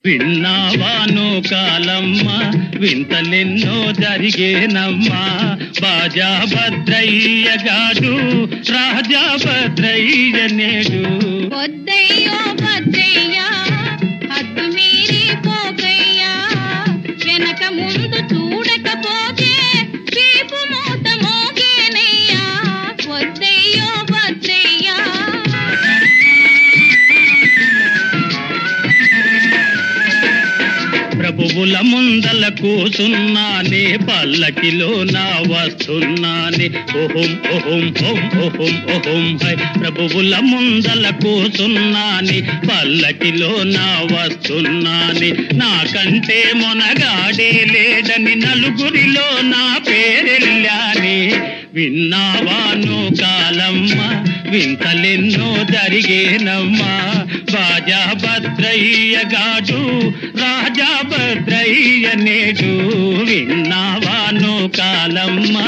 విన్నావాను కాలమ్మ వింతలెన్నో జరిగేనమ్మా బాజా భద్రయ్య గాడు రాజా భద్రయ్య నేడు వద్దయ్యో భద్రయ్యా హద్దు మీరి పోకయ్యా వెనక ముందు చూడకపోతే వీపు మూత మోగేనయ్యా వద్దయ్యో భద్రయ్యా ప్రభువుల ముందల కూసున్నానే పల్లకిలో నా వస్తున్నానే ఓహం ఓహం ఓం ఓహం ఓహం హై ప్రభువుల ముందల కూసున్నానే పల్లకిలో నా వస్తున్నానే నాకంటే మొనగాడే లేడని నలుగురిలో నా పేరెళ్ళానే విన్నావాను కాలమ్మ వింతలెన్నో జరిగేనమ్మా బాజా భద్రయ్య గాడు రాజా భద్రయ్య నేడు విన్నావాను కాలమ్మ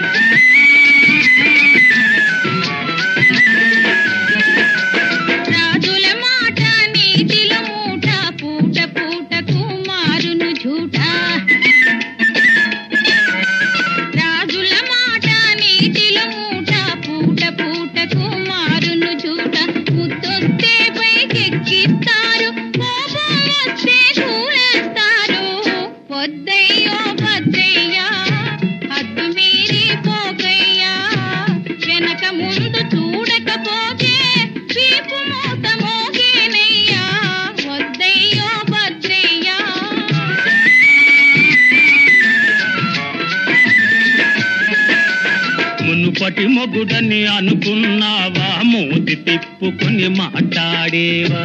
రాజుల మాట నీతిల మూట పూట పూటకు మారును జూట రాజుల మాట నీతిల మూట పూట పూటకు మారును జూట ముద్దొస్తే పైకెక్కిస్తారు కోపం వస్తే కూలేస్తారు వద్దయ్యో భద్రయ్యా హద్దు మీరి పోకయ్యా వెనక ముందు చూడకపోతే వీపు మూత మోగేనయ్యా వద్దయ్యో భద్రయ్యా మునుపటి మొగుడని అనుకున్నావా మూతి తిప్పుకొని మాట్లాడేవా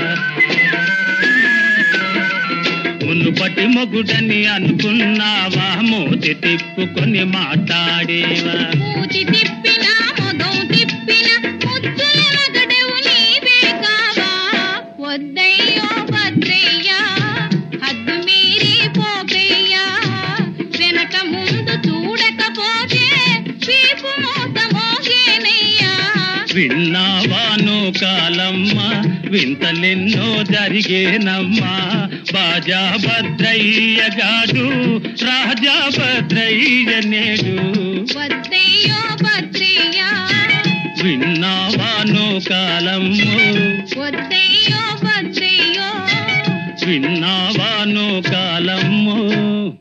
మునుపటి మొగుడని అనుకున్నావా మూతి తిప్పుకొని మాట్లాడేవా మూతి తిప్పిన మొగం తిప్పిన ముద్దుల మగడవు నీవే కావా వద్దయ్యో భద్రయ్యా హద్దు మీరి పోకయ్యా వెనక ముందు చూడకపోతే వీపు మూత మోగేనయ్యా విన్నావాను కాలమ్మ వింతలెన్నో జరిగేనమ్మా బాజా భద్రయ్య గాడు రాజా భద్రయ్య నేడు వద్దయ్యో భద్రయ్యా విన్నావాను కాలమ్ము వద్దయ్యో భద్రయ్యో విన్నావాను కాలమ్ము